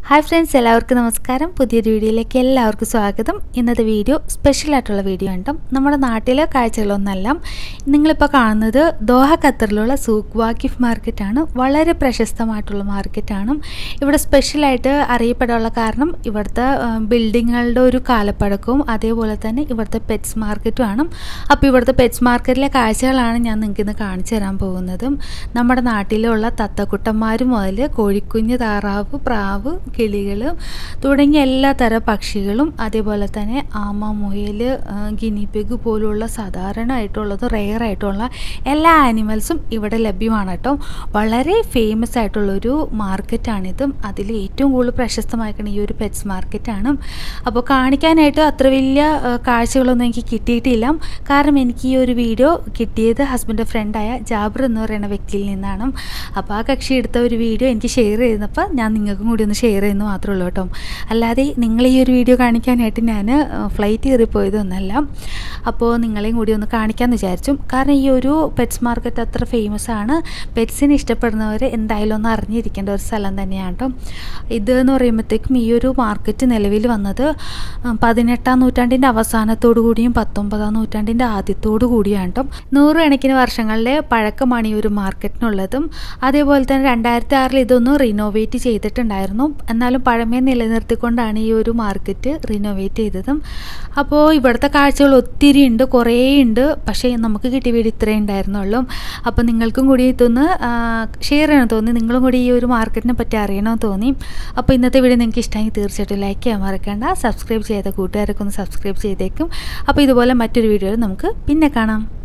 hi friends എല്ലാവർക്കും നമസ്കാരം പുതിയൊരു വീഡിയോയിലേക്ക് എല്ലാവർക്കും സ്വാഗതം ഇന്നത്തെ വീഡിയോ സ്പെഷ്യൽ ആയിട്ടുള്ള വീഡിയോ ആണ് നമ്മുടെ നാട്ടിലെ കാഴ്ചകളൊന്നല്ല നിങ്ങളിപ്പോൾ കാണുന്നത് ദോഹ ഖത്തറിലുള്ള സൂഖ് വാക്കിഫ് മാർക്കറ്റാണ് വളരെ പ്രശസ്തമായിട്ടുള്ള മാർക്കറ്റാണ് ഇവിടെ സ്പെഷ്യലായിട്ട് അറിയപ്പെടാനുള്ള കാരണം ഇവിടുത്തെ ബിൽഡിങ്ങുകളുടെ ഒരു കാലപ്പഴക്കവും അതേപോലെ തന്നെ ഇവിടുത്തെ പെറ്റ്സ് മാർക്കറ്റുമാണ് അപ്പോൾ ഇവിടുത്തെ പെറ്റ്സ് മാർക്കറ്റിലെ കാഴ്ചകളാണ് ഞാൻ നിങ്ങൾക്ക് ഇന്ന് കാണിച്ചു തരാൻ പോകുന്നതും നമ്മുടെ നാട്ടിലുള്ള തത്തക്കുട്ടന്മാർ മുതൽ കോഴിക്കുഞ്ഞ് താറാവ് പ്രാവ് കിളികൾ തുടങ്ങിയ എല്ലാ തരം പക്ഷികളും അതേപോലെ തന്നെ ആമ മുയൽ ഗിനിപ്പിഗ് പോലുള്ള സാധാരണമായിട്ടുള്ളതും റെയർ ആയിട്ടുള്ള എല്ലാ ആനിമൽസും ഇവിടെ ലഭ്യമാണ് കേട്ടോ വളരെ ഫേമസ് ആയിട്ടുള്ളൊരു മാർക്കറ്റാണിതും അതിൽ ഏറ്റവും കൂടുതൽ പ്രശസ്തമായിരിക്കുന്ന ഈ ഒരു പെറ്റ്സ് മാർക്കറ്റാണ് അപ്പോൾ കാണിക്കാനായിട്ട് അത്ര വലിയ കാഴ്ചകളൊന്നും എനിക്ക് കിട്ടിയിട്ടില്ല കാരണം എനിക്ക് ഈ ഒരു വീഡിയോ കിട്ടിയത് ഹസ്ബൻഡ് ഫ്രണ്ടായ ജാബർ എന്ന് പറയുന്ന വ്യക്തിയിൽ നിന്നാണ് അപ്പോൾ ആ കക്ഷി എടുത്ത ഒരു വീഡിയോ എനിക്ക് ഷെയർ ചെയ്തപ്പോൾ ഞാൻ നിങ്ങൾക്കും കൂടി ഒന്ന് ഷെയർ ചെയ്യുന്നു മാത്രമേ ഉള്ളൂ കേട്ടോ അല്ലാതെ നിങ്ങൾ ഈ ഒരു വീഡിയോ കാണിക്കാനായിട്ട് ഞാൻ ഫ്ലൈറ്റ് കയറിപ്പോയതൊന്നല്ല അപ്പോൾ നിങ്ങളെയും കൂടി ഒന്ന് കാണിക്കാമെന്ന് വിചാരിച്ചു കാരണം ഈ ഒരു പെറ്റ്സ് മാർക്കറ്റ് അത്ര ഫേമസ് ആണ് പെറ്റ്സിനെ ഇഷ്ടപ്പെടുന്നവർ എന്തായാലും ഒന്ന് അറിഞ്ഞിരിക്കേണ്ട ഒരു സ്ഥലം തന്നെയാണ് കേട്ടോ ഇത് എന്ന് പറയുമ്പോഴത്തേക്കും ഈ ഒരു മാർക്കറ്റ് നിലവിൽ വന്നത് പതിനെട്ടാം നൂറ്റാണ്ടിൻ്റെ അവസാനത്തോടു കൂടിയും പത്തൊമ്പതാം നൂറ്റാണ്ടിൻ്റെ ആദ്യത്തോടു കൂടിയാണ് കേട്ടോ നൂറുകണക്കിന് വർഷങ്ങളിലെ പഴക്കമാണ് ഈ ഒരു മാർക്കറ്റിനുള്ളതും അതേപോലെ തന്നെ രണ്ടായിരത്തി ആറിൽ ഇതൊന്ന് റിനോവേറ്റ് ചെയ്തിട്ടുണ്ടായിരുന്നു എന്നാലും പഴമയെ നിലനിർത്തിക്കൊണ്ടാണ് ഈ ഒരു മാർക്കറ്റ് റിനോവേറ്റ് ചെയ്തതും അപ്പോൾ ഇവിടുത്തെ കാഴ്ചകൾ ഒത്തിരി ഉണ്ട് കുറേ ഉണ്ട് പക്ഷേ നമുക്ക് കിട്ടിയ വീട് ഇത്രേ ഉണ്ടായിരുന്നുള്ളൂ അപ്പോൾ നിങ്ങൾക്കും കൂടി ഇതൊന്ന് ഷെയർ ചെയ്യണം തോന്നി നിങ്ങളും കൂടി ഈ ഒരു മാർക്കറ്റിനെ പറ്റി അറിയണമെന്ന് തോന്നി അപ്പോൾ ഇന്നത്തെ വീഡിയോ നിങ്ങൾക്ക് ഇഷ്ടമെങ്കിൽ തീർച്ചയായിട്ടും ലൈക്ക് ചെയ്യാൻ മറക്കണ്ട സബ്സ്ക്രൈബ് ചെയ്ത കൂട്ടുകാരൊക്കെ ഒന്ന് സബ്സ്ക്രൈബ് ചെയ്തേക്കും അപ്പോൾ ഇതുപോലെ മറ്റൊരു വീഡിയോയിൽ നമുക്ക് പിന്നെ കാണാം